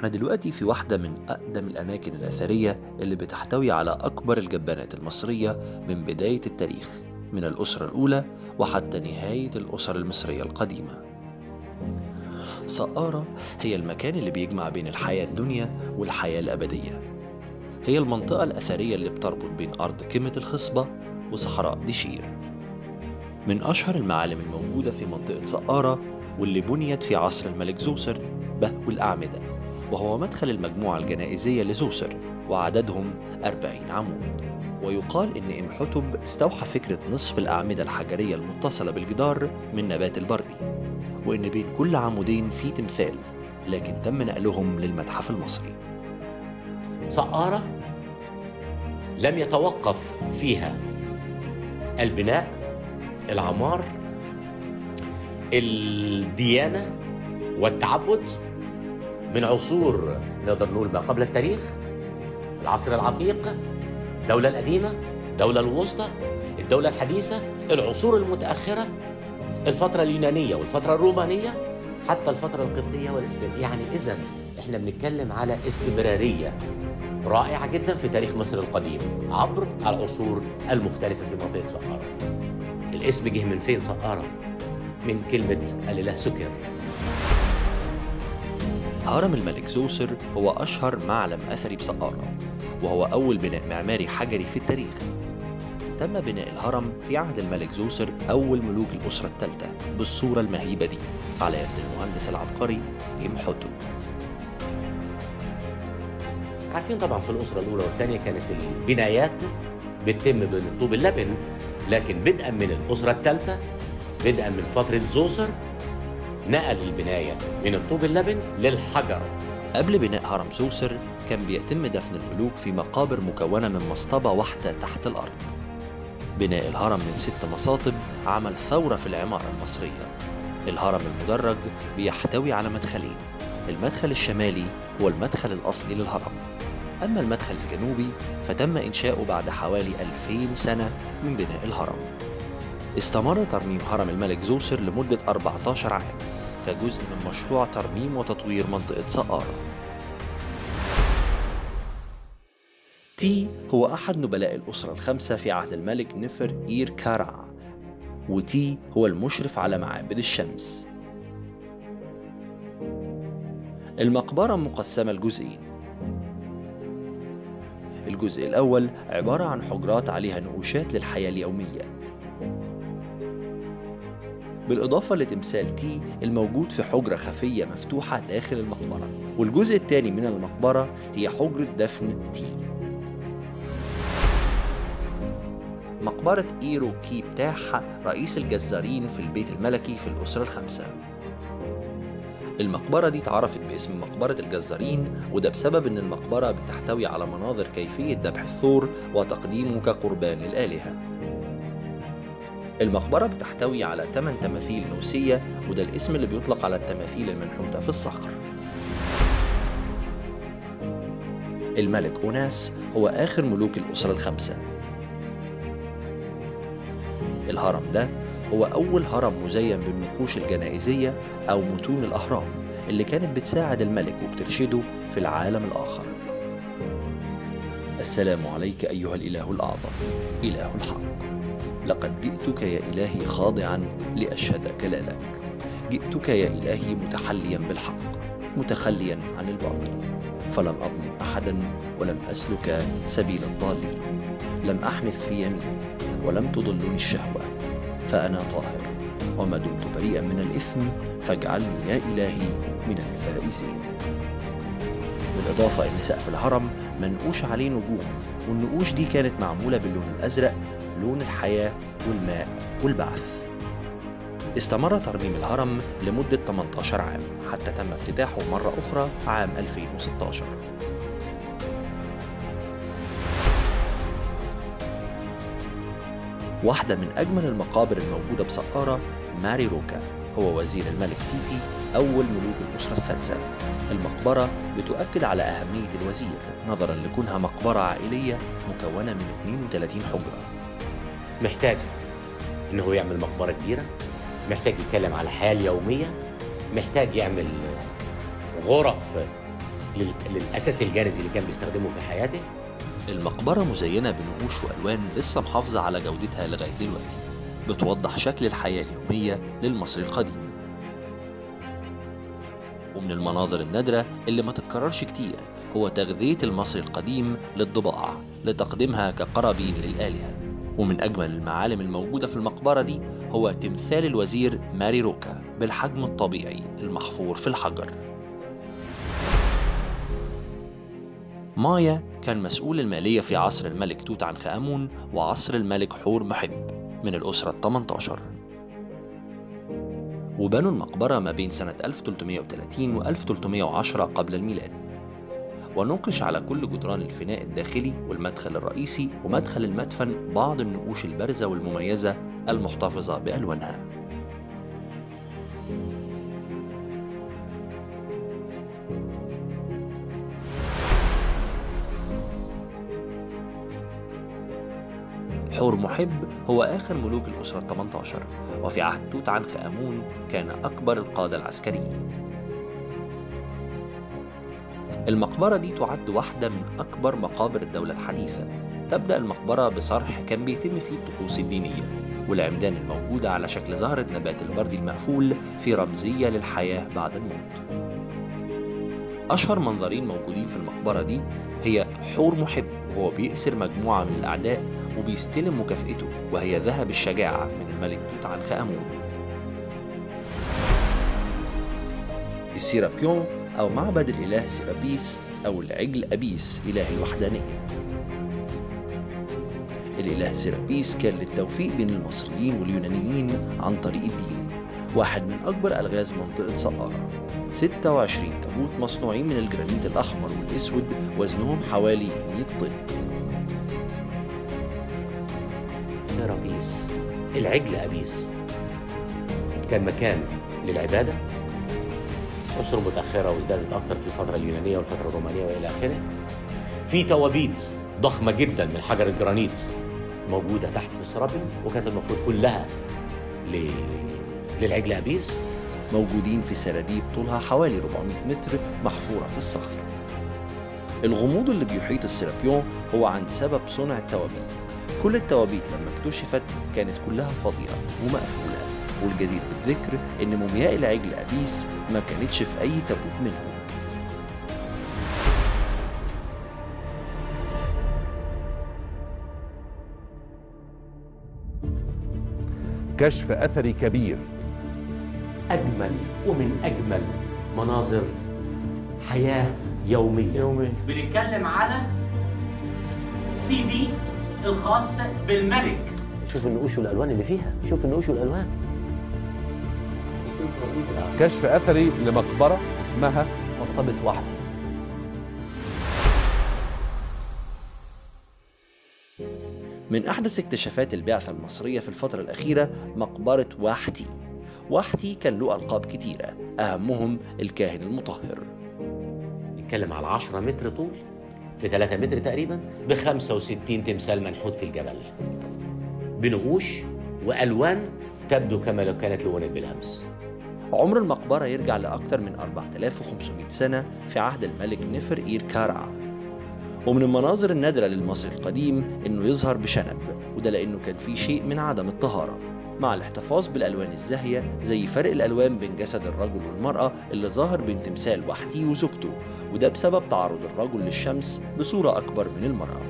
احنا دلوقتي في واحدة من أقدم الأماكن الأثرية اللي بتحتوي على أكبر الجبانات المصرية من بداية التاريخ من الأسرة الأولى وحتى نهاية الأسر المصرية القديمة سقارة هي المكان اللي بيجمع بين الحياة الدنيا والحياة الأبدية هي المنطقة الأثرية اللي بتربط بين أرض قمة الخصبة وصحراء دشير من أشهر المعالم الموجودة في منطقة سقارة واللي بنيت في عصر الملك زوسر بهو الأعمدة وهو مدخل المجموعة الجنائزية لزوسر وعددهم أربعين عمود ويقال إن إمحتب استوحى فكرة نصف الأعمدة الحجرية المتصلة بالجدار من نبات البردي وإن بين كل عمودين في تمثال لكن تم نقلهم للمتحف المصري سقارة لم يتوقف فيها البناء العمار الديانة والتعبد من عصور نقدر نقول ما قبل التاريخ العصر العتيق الدولة القديمة الدولة الوسطى الدولة الحديثة العصور المتأخرة الفترة اليونانية والفترة الرومانية حتى الفترة القبطية والإسلامية يعني إذا إحنا بنتكلم على استمرارية رائعة جدا في تاريخ مصر القديم عبر العصور المختلفة في منطقة سقارة الاسم جه من فين سقارة؟ من كلمة الإله سكر هرم الملك زوسر هو أشهر معلم أثري بسقارة وهو أول بناء معماري حجري في التاريخ تم بناء الهرم في عهد الملك زوسر أول ملوك الأسرة الثالثة بالصورة المهيبة دي على يد المهندس العبقري إمحتب عارفين طبعا في الأسرة الأولى والثانية كانت البنايات بتتم بالطوب اللبن لكن بدءا من الأسرة الثالثة بدءا من فترة زوسر نقل البناية من الطوب اللبن للحجر قبل بناء هرم زوسر كان بيتم دفن الملوك في مقابر مكونة من مصطبة واحدة تحت الأرض بناء الهرم من ست مصاطب عمل ثورة في العمارة المصرية الهرم المدرج بيحتوي على مدخلين المدخل الشمالي هو المدخل الأصلي للهرم أما المدخل الجنوبي فتم إنشاؤه بعد حوالي 2000 سنة من بناء الهرم استمر ترميم هرم الملك زوسر لمدة 14 عام كجزء من مشروع ترميم وتطوير منطقة سقارة تي هو أحد نبلاء الأسرة الخمسة في عهد الملك نفر إير كارع وتي هو المشرف على معابد الشمس المقبرة مقسمة لجزئين الجزء الأول عبارة عن حجرات عليها نقوشات للحياة اليومية بالإضافة لتمثال تي الموجود في حجرة خفية مفتوحة داخل المقبرة والجزء الثاني من المقبرة هي حجرة دفن تي مقبرة إيرو كي بتاح رئيس الجزارين في البيت الملكي في الأسرة الخمسة المقبرة دي اتعرفت باسم مقبرة الجزارين وده بسبب إن المقبرة بتحتوي على مناظر كيفية ذبح الثور وتقديمه كقربان للآلهة المقبرة بتحتوي على 8 تماثيل نوسية وده الاسم اللي بيطلق على التماثيل المنحوتة في الصخر الملك أوناس هو آخر ملوك الأسرة الخمسة الهرم ده هو أول هرم مزين بالنقوش الجنائزية أو متون الأهرام اللي كانت بتساعد الملك وبترشده في العالم الآخر السلام عليك أيها الإله الأعظم إله الحق لقد جئتك يا إلهي خاضعا لأشهد جلالك جئتك يا إلهي متحليا بالحق متخليا عن الباطل فلم أظلم أحدا ولم أسلك سبيل الضالين لم أحنث في يمين ولم تضلني الشهوة فأنا طاهر وما دمت بريئا من الإثم فاجعلني يا إلهي من الفائزين بالإضافة إن سقف الهرم منقوش عليه نجوم والنقوش دي كانت معمولة باللون الأزرق لون الحياة والماء والبعث استمر ترميم الهرم لمدة 18 عام حتى تم افتتاحه مرة أخرى عام 2016 واحدة من أجمل المقابر الموجودة بسقارة ماري روكا هو وزير الملك تيتي أول ملوك الأسرة السادسة المقبرة بتؤكد على أهمية الوزير نظرا لكونها مقبرة عائلية مكونة من 32 حجرة محتاج انه يعمل مقبره كبيره محتاج يتكلم على الحياه اليوميه محتاج يعمل غرف لل- للاساس الجانزي اللي كان بيستخدمه في حياته المقبرة مزينة بنقوش وألوان لسه محافظة على جودتها لغاية دلوقتي بتوضح شكل الحياة اليومية للمصري القديم ومن المناظر النادرة اللي ما تتكررش كتير هو تغذية المصري القديم للضباع لتقديمها كقرابين للآلهة ومن أجمل المعالم الموجودة في المقبرة دي هو تمثال الوزير ماري روكا بالحجم الطبيعي المحفور في الحجر مايا كان مسؤول المالية في عصر الملك توت عنخ آمون وعصر الملك حور محب من الأسرة ال 18 وبنوا المقبرة ما بين سنة 1330 و 1310 قبل الميلاد ونقش على كل جدران الفناء الداخلي والمدخل الرئيسي ومدخل المدفن بعض النقوش البارزة والمميزة المحتفظة بألوانها حور محب هو آخر ملوك الأسرة ال 18 وفي عهد توت عنخ آمون كان أكبر القادة العسكريين المقبرة دي تعد واحدة من أكبر مقابر الدولة الحديثة تبدأ المقبرة بصرح كان بيتم فيه الطقوس الدينية والعمدان الموجودة على شكل زهرة نبات البرد المقفول في رمزية للحياة بعد الموت أشهر منظرين موجودين في المقبرة دي هي حور محب وهو بيأسر مجموعة من الأعداء وبيستلم مكافئته وهي ذهب الشجاعة من الملك توت عنخ آمون السيرابيون أو معبد الإله سيرابيس أو العجل أبيس إله الوحدانية الإله سيرابيس كان للتوفيق بين المصريين واليونانيين عن طريق الدين واحد من أكبر ألغاز منطقة سقارة 26 تابوت مصنوعين من الجرانيت الأحمر والأسود وزنهم حوالي 100 طن سيرابيس العجل أبيس كان مكان للعبادة عصور متأخرة وازدادت أكثر في الفترة اليونانية والفترة الرومانية وإلى آخره في توابيت ضخمة جدا من حجر الجرانيت موجودة تحت في السرابيوم وكانت المفروض كلها ل... للعجل أبيس موجودين في سراديب طولها حوالي 400 متر محفورة في الصخر الغموض اللي بيحيط السيرابيون هو عن سبب صنع التوابيت كل التوابيت لما اكتشفت كانت كلها فاضية ومقفولة والجدير بالذكر إن مومياء العجل أبيس ما كانتش في أي تابوت منهم كشف اثري كبير أجمل ومن أجمل مناظر حياة يومية يومي بنتكلم على سي في الخاص بالملك شوف النقوش والألوان اللي فيها شوف النقوش والألوان كشف اثري لمقبره اسمها مصطبة وحدي من أحدث اكتشافات البعثة المصرية في الفترة الأخيرة مقبرة واحتي واحتي كان له ألقاب كتيرة أهمهم الكاهن المطهر نتكلم على 10 متر طول في 3 متر تقريبا ب 65 تمثال منحوت في الجبل بنقوش والوان تبدو كما لو كانت لونت بالامس عمر المقبرة يرجع لأكثر من 4500 سنة في عهد الملك نفر إير كارع ومن المناظر النادرة للمصري القديم إنه يظهر بشنب وده لأنه كان فيه شيء من عدم الطهارة مع الاحتفاظ بالألوان الزاهية زي فرق الألوان بين جسد الرجل والمرأة اللي ظاهر بين تمثال وحدي وزوجته وده بسبب تعرض الرجل للشمس بصورة أكبر من المرأة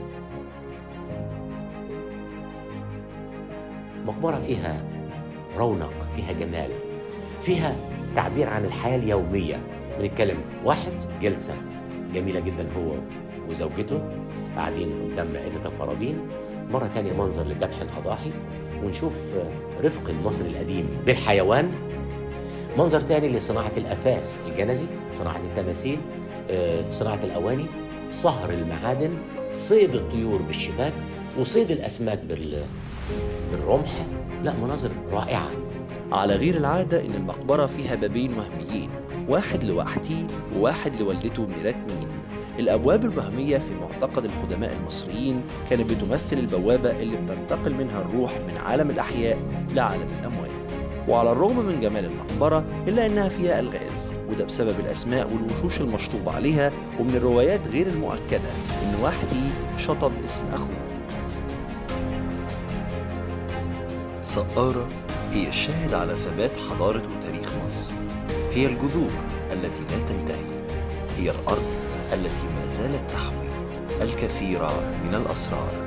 مقبره فيها رونق فيها جمال فيها تعبير عن الحياه اليوميه بنتكلم واحد جلسه جميله جدا هو وزوجته قاعدين قدام مائده القرابين مره تانية منظر لذبح الاضاحي ونشوف رفق المصري القديم بالحيوان منظر تاني لصناعه الافاس الجنزي صناعه التماثيل آه، صناعه الاواني صهر المعادن صيد الطيور بالشباك وصيد الاسماك بال بالرمح لا مناظر رائعه على غير العادة إن المقبرة فيها بابين وهميين واحد لوحدي وواحد لوالدته ميرات مين الأبواب الوهمية في معتقد القدماء المصريين كانت بتمثل البوابة اللي بتنتقل منها الروح من عالم الأحياء لعالم الأموات وعلى الرغم من جمال المقبرة إلا إنها فيها ألغاز وده بسبب الأسماء والوشوش المشطوب عليها ومن الروايات غير المؤكدة إن واحد فيه شطب اسم أخوه سقارة هي الشاهد على ثبات حضارة وتاريخ مصر هي الجذور التي لا تنتهي هي الأرض التي ما زالت تحوي الكثير من الأسرار